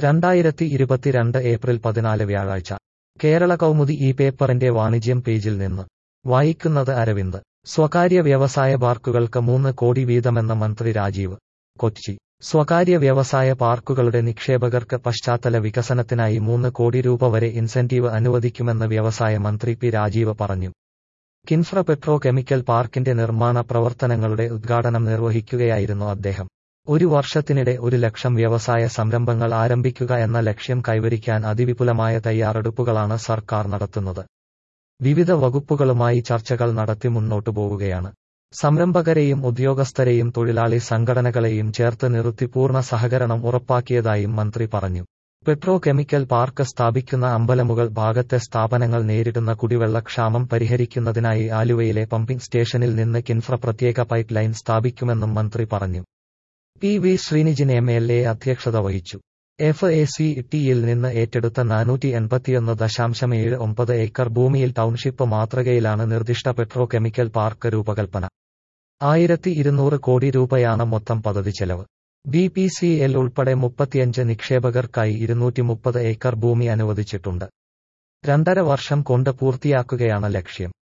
രണ്ടായിരത്തി ഇരുപത്തിരണ്ട് ഏപ്രിൽ പതിനാല് വ്യാഴാഴ്ച കേരള കൗമുദി ഈ പേപ്പറിന്റെ വാണിജ്യം പേജിൽ നിന്ന് വായിക്കുന്നത് അരവിന്ദ് സ്വകാര്യ വ്യവസായ പാർക്കുകൾക്ക് മൂന്ന് കോടി വീതമെന്ന മന്ത്രി രാജീവ് കൊച്ചി സ്വകാര്യ വ്യവസായ പാർക്കുകളുടെ നിക്ഷേപകർക്ക് പശ്ചാത്തല വികസനത്തിനായി മൂന്ന് കോടി രൂപ വരെ ഇൻസെന്റീവ് അനുവദിക്കുമെന്ന് വ്യവസായ മന്ത്രി പി രാജീവ് പറഞ്ഞു കിൻഫ്ര പെട്രോ കെമിക്കൽ പാർക്കിന്റെ നിർമ്മാണ പ്രവർത്തനങ്ങളുടെ ഉദ്ഘാടനം നിർവഹിക്കുകയായിരുന്നു അദ്ദേഹം ഒരു വർഷത്തിനിടെ ഒരു ലക്ഷം വ്യവസായ സംരംഭങ്ങൾ ആരംഭിക്കുക എന്ന ലക്ഷ്യം കൈവരിക്കാൻ അതിവിപുലമായ തയ്യാറെടുപ്പുകളാണ് സർക്കാർ നടത്തുന്നത് വിവിധ വകുപ്പുകളുമായി ചർച്ചകൾ നടത്തി മുന്നോട്ടു പോവുകയാണ് സംരംഭകരെയും ഉദ്യോഗസ്ഥരെയും തൊഴിലാളി സംഘടനകളെയും ചേർത്ത് നിർത്തി പൂർണ്ണ സഹകരണം ഉറപ്പാക്കിയതായും മന്ത്രി പറഞ്ഞു പെട്രോ കെമിക്കൽ പാർക്ക് സ്ഥാപിക്കുന്ന അമ്പലമുകൾ ഭാഗത്തെ സ്ഥാപനങ്ങൾ നേരിടുന്ന കുടിവെള്ളക്ഷാമം പരിഹരിക്കുന്നതിനായി ആലുവയിലെ പമ്പിംഗ് സ്റ്റേഷനിൽ നിന്ന് കിൻഫ്ര പ്രത്യേക പൈപ്പ് ലൈൻ സ്ഥാപിക്കുമെന്നും മന്ത്രി പറഞ്ഞു P V Sreenijin M L A അധ്യക്ഷത വഹിച്ചു എഫ് എ സി ടിയിൽ നിന്ന് ഏറ്റെടുത്ത നാനൂറ്റി എൺപത്തിയൊന്ന് ദശാംശം ഏഴ് ഒമ്പത് ഏക്കർ ഭൂമിയിൽ ടൗൺഷിപ്പ് മാതൃകയിലാണ് നിർദ്ദിഷ്ട പെട്രോ കെമിക്കൽ പാർക്ക് രൂപകൽപ്പന ആയിരത്തി ഇരുന്നൂറ് കോടി രൂപയാണ് മൊത്തം പദ്ധതി ചെലവ് ബി പി സി എൽ ഉൾപ്പെടെ മുപ്പത്തിയഞ്ച് നിക്ഷേപകർക്കായി ഇരുന്നൂറ്റി മുപ്പത് ഏക്കർ ഭൂമി അനുവദിച്ചിട്ടുണ്ട് രണ്ടര വർഷം കൊണ്ട് പൂർത്തിയാക്കുകയാണ് ലക്ഷ്യം